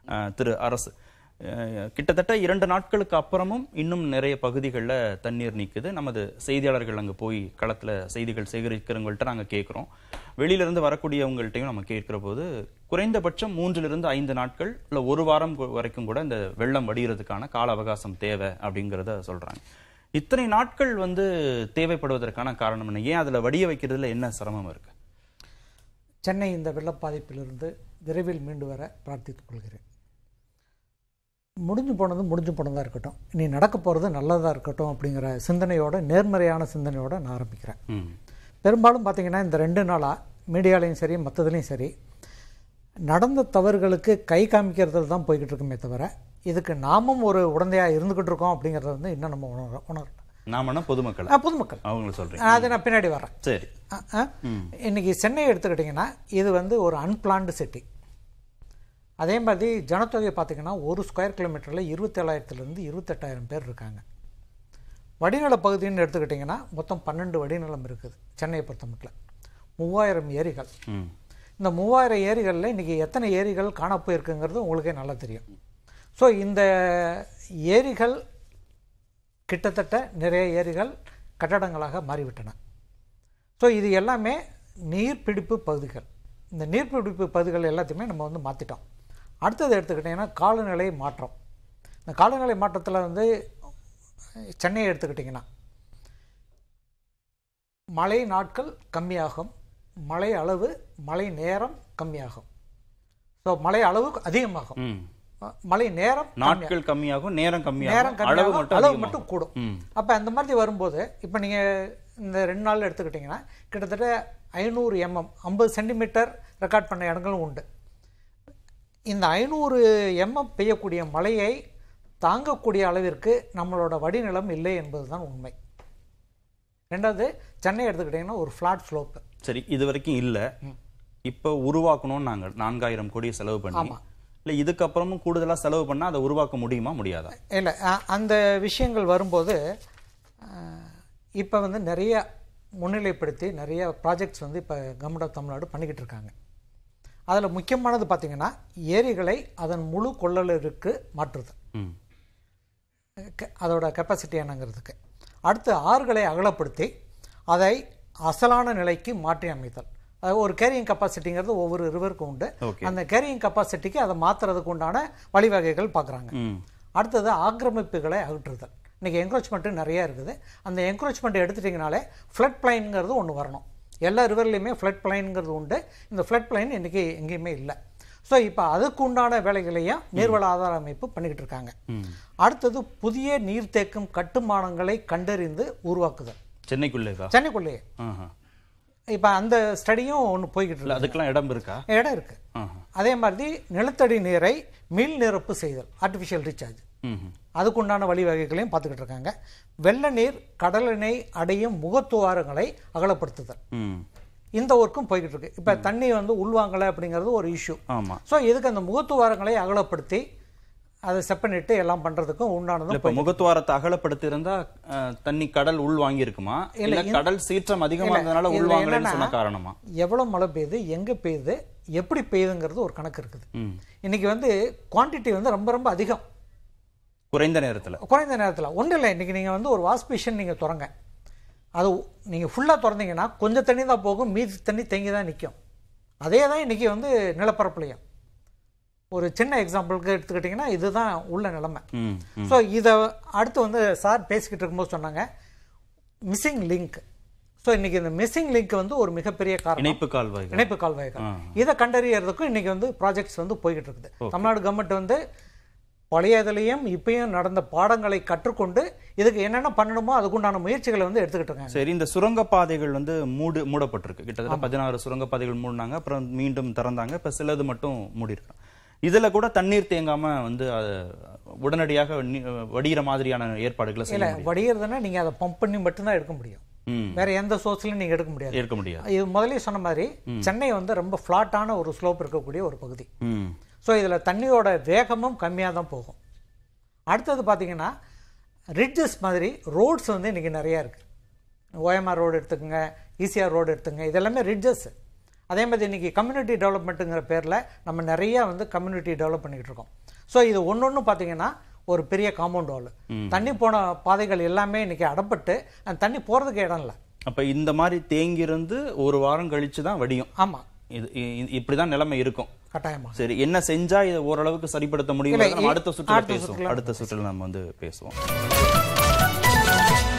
அஹ், திரு அரசு அஹ், கிட்டத்தட்ட இரண்டு நாட்களுக்கு அப்புறமும் இன்னும் நிறைய பகுதிகளில் தண்ணீர் நிக்குது நமது செய்தியாளர்கள் அங்கே போய் களத்தில் செய்திகள் சேகரிக்கிறவங்கள்ட்ட நாங்கள் கேட்குறோம் வெளியிலிருந்து வரக்கூடியவங்கள்ட்டையும் நம்ம கேட்கிற போது குறைந்தபட்சம் மூன்றிலிருந்து ஐந்து நாட்கள் இல்லை ஒரு வாரம் கு- வரைக்கும் கூட இந்த வெள்ளம் வடிகிறதுக்கான கால அவகாசம் தேவை அப்படிங்கிறத சொல்றாங்க இத்தனை நாட்கள் வந்து தேவைப்படுவதற்கான காரணம் என்ன ஏன் அதில் வடிய வைக்கிறதுல என்ன சிரமம் இருக்கு சென்னை இந்த வெள்ளப் பாதிப்பிலிருந்து விரைவில் மீண்டு வர பிரார்த்தித்துக் கொள்கிறேன் முடிஞ்சு போனது முடிஞ்சு போனதாக இருக்கட்டும் இனி நடக்க போகிறது நல்லதாக இருக்கட்டும் அப்படிங்கிற சிந்தனையோட நேர்மறையான சிந்தனையோட நான் ஆரம்பிக்கிறேன் ம் பெரும்பாலும் பார்த்தீங்கன்னா இந்த ரெண்டு நாளாக மீடியாலையும் சரி மற்றதுலேயும் சரி நடந்த தவறுகளுக்கு கை காமிக்கிறதுல தான் போய்கிட்டு இருக்குமே தவிர இதுக்கு நாமும் ஒரு உடந்தையாக இருந்துக்கிட்டு இருக்கோம் அப்படிங்கிறத வந்து இன்னும் நம்ம உணர உணரல நாமனா பொதுமக்கள் ஆ, பொதுமக்கள் அவங்கள சொல்றீங்க அதை நான் பின்னாடி வரேன் சரி ஆ, ஆ. இன்னைக்கு சென்னை எடுத்துக்கிட்டிங்கன்னா இது வந்து ஒரு அன்பிளான்டு சிட்டி அதே மாதிரி ஜனத்தொகை பார்த்தீங்கன்னா ஒரு ஸ்கொயர் கிலோமீட்டரில் இருபத்தேழாயிரத்துலேருந்து இருபத்தெட்டாயிரம் பேர் இருக்காங்க வடிநில பகுதின்னு எடுத்துக்கிட்டிங்கன்னா மொத்தம் பன்னெண்டு வடிநிலம் இருக்குது சென்னையை பொறுத்த மட்டும் மூவாயிரம் ஏரிகள் ம் இந்த மூவாயிரம் ஏரிகளில் இன்றைக்கி எத்தனை ஏரிகள் காண போயிருக்குங்கிறது உங்களுக்கே நல்லா தெரியும் ஸோ இந்த ஏரிகள் கிட்டத்தட்ட நிறைய ஏரிகள் கட்டடங்களாக மாறிவிட்டன ஸோ இது எல்லாமே நீர்பிடிப்பு பகுதிகள் இந்த நீர்பிடிப்பு பகுதிகள் எல்லாத்தையுமே நம்ம வந்து மாற்றிட்டோம் அடுத்தது எடுத்துக்கிட்டிங்கன்னா காலநிலை மாற்றம் இந்த காலநிலை மாற்றத்தில் வந்து சென்னையை எடுத்துக்கிட்டிங்கன்னா மழை நாட்கள் கம்மியாகும் மழை அளவு மழை நேரம் கம்மியாகும் ஸோ மழை அளவு அதிகமாகும் ம் மழை நேரம் நாட்கள் கம்மியாகும் நேரம் நேரம் கம்மியாகும் அளவு கம்மியாகும் மட்டும் அளவு அதிகமாகும். மட்டும் கூடும் ம் அப்போ அந்த மாதிரி வரும்போது இப்போ நீங்கள் இந்த ரெண்டு நாள் எடுத்துக்கிட்டிங்கன்னா கிட்டத்தட்ட ஐநூறு எம்எம் ஐம்பது சென்டிமீட்டர் ரெக்கார்ட் பண்ண இடங்களும் உண்டு இந்த ஐநூறு எம்எம் பெய்யக்கூடிய மழையை தாங்கக்கூடிய அளவிற்கு நம்மளோட வடிநிலம் இல்லை என்பதுதான் உண்மை ரெண்டாவது சென்னை எடுத்துக்கிட்டிங்கன்னா ஒரு ஃப்ளாட் ஸ்லோப்பு சரி இது வரைக்கும் இல்ல இப்போ உருவாக்கணும்னு நாங்க நான்காயிரம் கோடி செலவு பண்ணி ஆமா. இல்ல இதுக்கப்புறமும் கூடுதலா செலவு பண்ணா அதை உருவாக்க முடியுமா முடியாதா இல்லை அந்த விஷயங்கள் வரும்போது இப்போ வந்து நிறைய முன்னிலைப்படுத்தி நிறைய ப்ராஜெக்ட்ஸ் வந்து இப்போ கவர்மெண்ட் ஆஃப் தமிழ்நாடு பண்ணிக்கிட்டு இருக்காங்க அதில் முக்கியமானது பார்த்திங்கன்னா ஏரிகளை அதன் முழு கொள்ளளருக்கு மாற்றுது ம் க- அதோட கெப்பாசிட்டி என்னங்கிறதுக்கு அடுத்து ஆறுகளை அகலப்படுத்தி அதை அசலான நிலைக்கு மாற்றி அமைத்தல் அது ஒரு கேரியிங் கெப்பாசிட்டிங்கிறது ஒவ்வொரு ரிவருக்கும் உண்டு Okay. அந்த கேரியிங் கெப்பாசிட்டிக்கு அதை மாற்றுறதுக்கு உண்டான வழிவகைகள் பார்க்குறாங்க ம் அடுத்தது ஆக்கிரமிப்புகளை அகற்றுதல் இன்றைக்கி என்க்ரோச்மெண்ட்டு நிறைய இருக்குது அந்த என்க்ரோச்மெண்ட் எடுத்துட்டிங்கனாலே ஃப்ளட் பிளைன்ங்கிறது ஒன்று வரணும் எல்லா ரிவர்லேயுமே ஃப்ளட் பிளைன்ங்கிறது உண்டு இந்த ஃப்ளட் பிளைன் இன்றைக்கி எங்கேயுமே இல்லை ஸோ இப்போ அதுக்கு உண்டான வேலைகளையும் நீர்வள ஆதார அமைப்பு பண்ணிக்கிட்டு இருக்காங்க ம் அடுத்தது புதிய நீர்த்தேக்கும் கட்டுமானங்களை கண்டறிந்து உருவாக்குதல் சென்னைக்குள்ளேவா சென்னைக்குள்ளேயே ஆஹா. இப்போ அந்த ஸ்டடியும் ஒன்று போய்கிட்டு இல்ல இருக்கு அதுக்கெல்லாம் இடம் இருக்கா இடம் இருக்குது ஆஹா. அதே மாதிரி நிலத்தடி நீரை மீள் நிரப்பு செய்தல் ஆர்டிஃபிஷியல் ரீசார்ஜ் ம்ஹும். அதுக்குண்டான வழிவகைகளையும் பார்த்துக்கிட்டு இருக்காங்க வெள்ள நீர் கடலினை அடையும் முகத்துவாரங்களை அகலப்படுத்துதல் ம் இந்த ஒர்க்கும் போய்கிட்டு இருக்கு இப்போ தண்ணி வந்து உள்வாங்கலை அப்படிங்கிறது ஒரு இஷ்யூ ஆமா ஸோ இதுக்கு அந்த முகத்துவாரங்களை அகலப்படுத்தி அதை செப்பனிட்டு எல்லாம் பண்ணுறதுக்கும் உண்டானதும் இப்ப முகத்துவாரத்தை அகலப்படுத்தி இருந்தா தண்ணி கடல் உள் வாங்கி இருக்குமா இல்ல கடல் சீற்றம் அதிகமா இருந்ததுனால உள் இதுல வாங்கலன்னு என்னன்னா, சொன்ன காரணமா எவ்வளோ மழை பெய்யுது எங்கே பெய்யுது எப்படி பெய்யுதுங்கிறது ஒரு கணக்கு இருக்குது ம் இன்னைக்கு வந்து குவான்டிட்டி வந்து ரொம்ப ரொம்ப அதிகம் குறைந்த நேரத்துல குறைந்த நேரத்தில் ஒன்றும் இல்லை இன்றைக்கி நீங்கள் வந்து ஒரு வாஷ் மிஷின் நீங்கள் திறங்க அது நீங்கள் ஃபுல்லாக திறந்தீங்கன்னா கொஞ்சம் தண்ணி தான் போகும் மீதி தண்ணி தேங்கி தான் நிற்கும் அதே தான் இன்றைக்கி வந்து நிலப்பரப்புலையும் ஒரு சின்ன எக்ஸாம்பிளுக்கு எடுத்துக்கிட்டிங்கன்னா இதுதான் உள்ள நிலைமை ம் ம். ஸோ இதை அடுத்து வந்து சார் பேசிக்கிட்டு இருக்கும்போது சொன்னாங்க மிஸ்ஸிங் லிங்க் ஸோ இன்றைக்கி இந்த மிஸ்ஸிங் லிங்க் வந்து ஒரு மிகப்பெரிய காரணம் இணைப்பு கால்வாய்கள் இணைப்பு கால்வாய்கள் ஆ. இதை கண்டறியறதுக்கும் இன்னைக்கு வந்து ப்ராஜெக்ட்ஸ் வந்து போய்கிட்டு இருக்குது தமிழ்நாடு கவர்மெண்ட் வந்து பழையதுலேயும் இப்பயும் நடந்த பாடங்களை கற்றுக்கொண்டு இதுக்கு என்னென்ன பண்ணணுமோ அதுக்குண்டான முயற்சிகளை வந்து எடுத்துக்கிட்டு இருக்காங்க சரி இந்த சுரங்கப்பாதைகள் வந்து மூடு மூடப்பட்டிருக்கு கிட்டத்தட்ட பதினாறு சுரங்கப்பாதைகள் மூடினாங்க அப்புறம் மீண்டும் திறந்தாங்க இப்ப சிலது மட்டும் மூடி இதுல கூட தண்ணீர் தேங்காம வந்து அது உடனடியாக நீ- வடிகிற மாதிரியான ஏற்பாடுகளை செய்ய இல்லை முடியும் வடிகிறதுனா நீங்கள் அதை பம்ப் பண்ணி மட்டும்தான் எடுக்க முடியும் ம் வேற எந்த சோர்ஸ்லையும் நீங்கள் எடுக்க முடியாது ஏற்க முடியாது இது முதலே சொன்ன மாதிரி சென்னை வந்து ரொம்ப ஃப்ளாட்டான ஒரு ஸ்லோப் இருக்கக்கூடிய ஒரு பகுதி ம் ஸோ இதில் தண்ணியோட வேகமும் கம்மியாக தான் போகும் அடுத்தது பார்த்தீங்கன்னா ரிட்ஜஸ் மாதிரி ரோட்ஸ் வந்து இன்றைக்கி நிறையா இருக்குது ஓஎம்ஆர் ரோடு எடுத்துக்கோங்க ஈசிஆர் ரோடு எடுத்துங்க இதெல்லாமே ரிட்ஜஸ் அதே மாதிரி இன்னைக்கு கம்யூனிட்டி டெவலப்மெண்ட்டுங்கிற பேரில் நம்ம நிறைய வந்து கம்யூனிட்டி டெவலப் பண்ணிக்கிட்டு இருக்கோம் ஸோ இது ஒன்று ஒன்று பார்த்தீங்கன்னா ஒரு பெரிய காம்பவுண்ட் வால் தண்ணி போன பாதைகள் எல்லாமே இன்னைக்கு அடப்பட்டு அந்த தண்ணி போகிறதுக்கு இடம் இல்லை அப்ப இந்த மாதிரி தேங்கி இருந்து ஒரு வாரம் கழிச்சு தான் வடியும் ஆமாம் இது இ- இப்படிதான் நிலைமை இருக்கும் கட்டாயமாக சரி என்ன செஞ்சா இதை ஓரளவுக்கு சரிப்படுத்த முடியும் இல்ல, நம்ம இ- அடுத்த சுற்றுல அடுத்த பேசுவோம் சுற்றுல அடுத்த சுற்றுல நம்ம வந்து பேசுவோம்